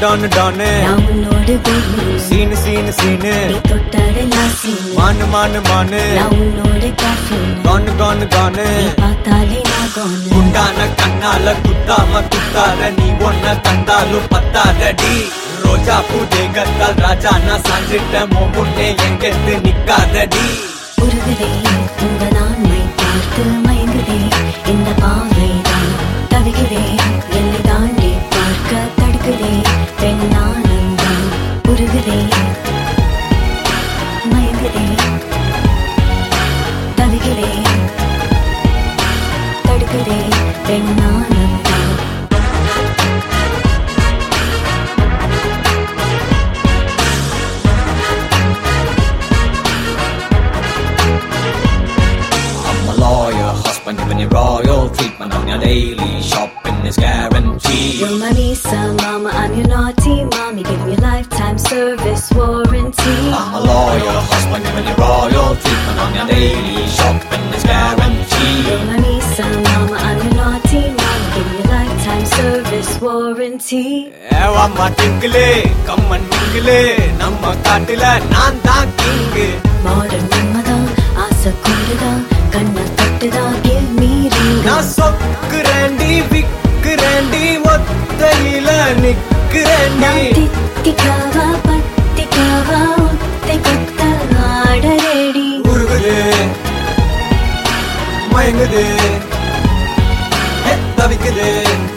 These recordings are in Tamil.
டானு டானு நான் உன்னோடு பூமி சீனு சீனு சீனு நீ தொட்டதெல்லாம் சீனு மானு மானு மானு நான் உன்னோடு caffeine. கானு கானு கானு நீ பார்த்தாலே நான் gone. குண்டான கண்ணால குத்தாம குத்தாத நீ ஒன்ன தந்தாலும் பத்தாதடி ரோஜா பூ தேகத்தால் ராஜா நான் சாஞ்சிட்ட முன்னே எங்கெத்து நிக்காதடி உருகுதே உங்க நான்மை பார்த்து மயங்குதே இந்த பாவைதான் தவிக்கிறே என்னை தாண்டி பார்க்க தடுக்குதே பெண்ணானந்தான் உருகுதே மயங்குதே தவிக்கிறே தடுக்குதே பெண்ணானந்தான் I'm a lawyer, husband giving you royal treatment on your daily shopping is guaranteed. You're my Lisa, mama, I'm your naughty mommy, giving you lifetime service warranty. I'm a lawyer, husband giving you royal treatment on your daily shopping is guaranteed. You're my Lisa, mama, I'm your naughty mommy, giving you lifetime service warranty. ஏவாம்மா டிங்கிளே கம்மன் மிங்கிளே நம்ம காட்டுல நான் தான் கிங்கு மாடர்ன் மன்மதான் ஆசை கூடுதான் கண்ணை தட்டுதான் give me ring. நான் சொக்குறேண்டி விக்குறேண்டி ஒத்தையில நிக்கிறேண்டி நான் தித்திக்காவா பத்திக்காவா ஒத்தை கொத்த ஆட ரெடி உருகுது மயங்குது ஏ, தவிக்குது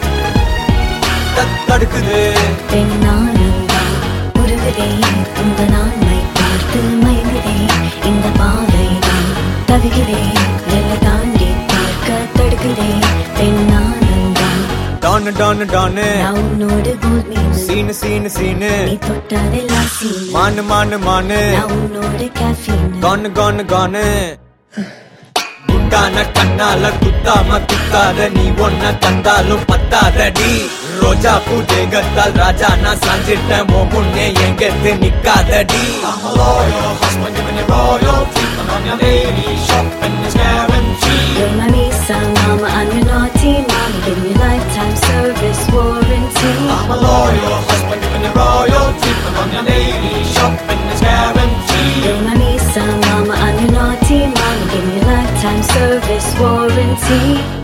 தத் தடுக்குது பெண்ணானந்தா உருகுதே உங்க நான்மை பார்த்து மயங்குதே இந்த பாவைதான் தவிக்கிறே எல்லை தாண்டி பார்க்க தடுக்குதே பெண்ணானந்தா டானு டானு டானு நான் உன்னோடு கோல் மீன் சீனு சீனு சீனு நீ தொட்டதெல்லாம் சீன் மானு மானு மானு நான் உன்னோடு caffeine. கானு கானு கானு குண்டான கண்ணால குத்தாம குத்தாத நீ ஒன்ன தந்தாலும் பத்தாதடி ரோஜா பூ தேகத்தால் ராஜா நான் சாஞ்சிட்ட மோ முன்னே எங்கெத்து நிக்காதடி I'm a loyal husband giving you royal treatment on your daily shopping is guaranteed You're my Lisa, mama, I'm your naughty mommy, giving you lifetime service warranty. I'm a loyal husband giving you royal treatment on your daily shopping is guaranteed You're my Lisa, mama, I'm your naughty mommy, giving you lifetime service warranty.